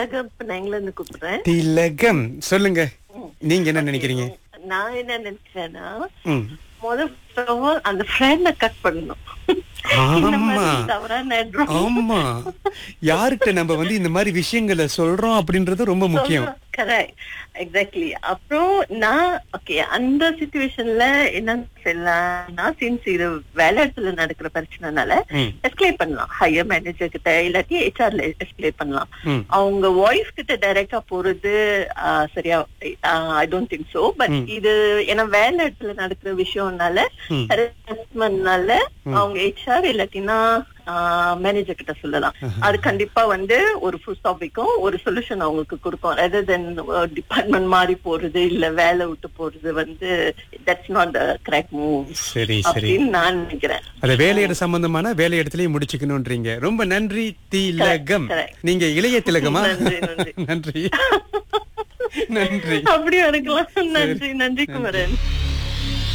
திலகம் பிள்ளைங்கள இருந்து கூப்பிடுறேன் திலகம் சொல்லுங்க நீங்க என்ன நினைக்கிறீங்க நான் என்ன நினைச்சேன்னா ம். முதல் first of all, அந்த ஃப்ரெண்ட கட் பண்ணணும் இந்த மாதிரி ஆமா தவறான address ஆமா யாருக்கிட்ட நம்ம வந்து இந்த மாதிரி விஷயங்களை சொல்றோம் அப்படின்றது ரொம்ப முக்கியம் கரெக்ட் எக்ஸாக்ட்லி அப்புறம் நான் ஓகே அந்த சுச்சுவேஷன்ல என்ன செய்யலாம்னா சின்ஸ் இது வேலை இடத்துல நடக்கிற பிரச்சனைனால ம். எஸ்கலேட் பண்ணலாம் ஹையர் மேனேஜர் கிட்ட இல்லாட்டி ஹெச்ஆர்ல எஸ்கலேட் பண்ணலாம் ம். அவங்க ஒய்ஃப் கிட்ட டைரக்டா போறது ஆ, சரியா I don't think so but இது ஏன்னா வேலை இடத்துல நடக்கிற விஷயம்னால ம். ஹரஸ்மெண்ட்னால அவங்க ஹெச்ஆர் இல்லாட்டினா மேனேஜர் கிட்ட சொல்லலாம் அது கண்டிப்பா வந்து ஒரு ஃபுல் ஸ்டாப்பிக்கும் ஒரு சொல்யூஷன் அவங்களுக்கு கொடுக்கும் ரெதர் தென் டிபார்ட்மெண்ட் மாறி போறது இல்ல வேலை விட்டு போறது வந்து that's not the correct move சரி சரி அப்படின்னு நான் நினைக்கிறேன் அத வேலையிட சம்பந்தமான வேலை இடத்துலயும் முடிச்சுக்கணும்ன்றீங்க ரொம்ப நன்றி திலகம் correct. நீங்க இளைய திலகமா நன்றி, நன்றி. நன்றி நன்றி அப்படியும் இருக்கலாம் நன்றி நன்றி குமரன்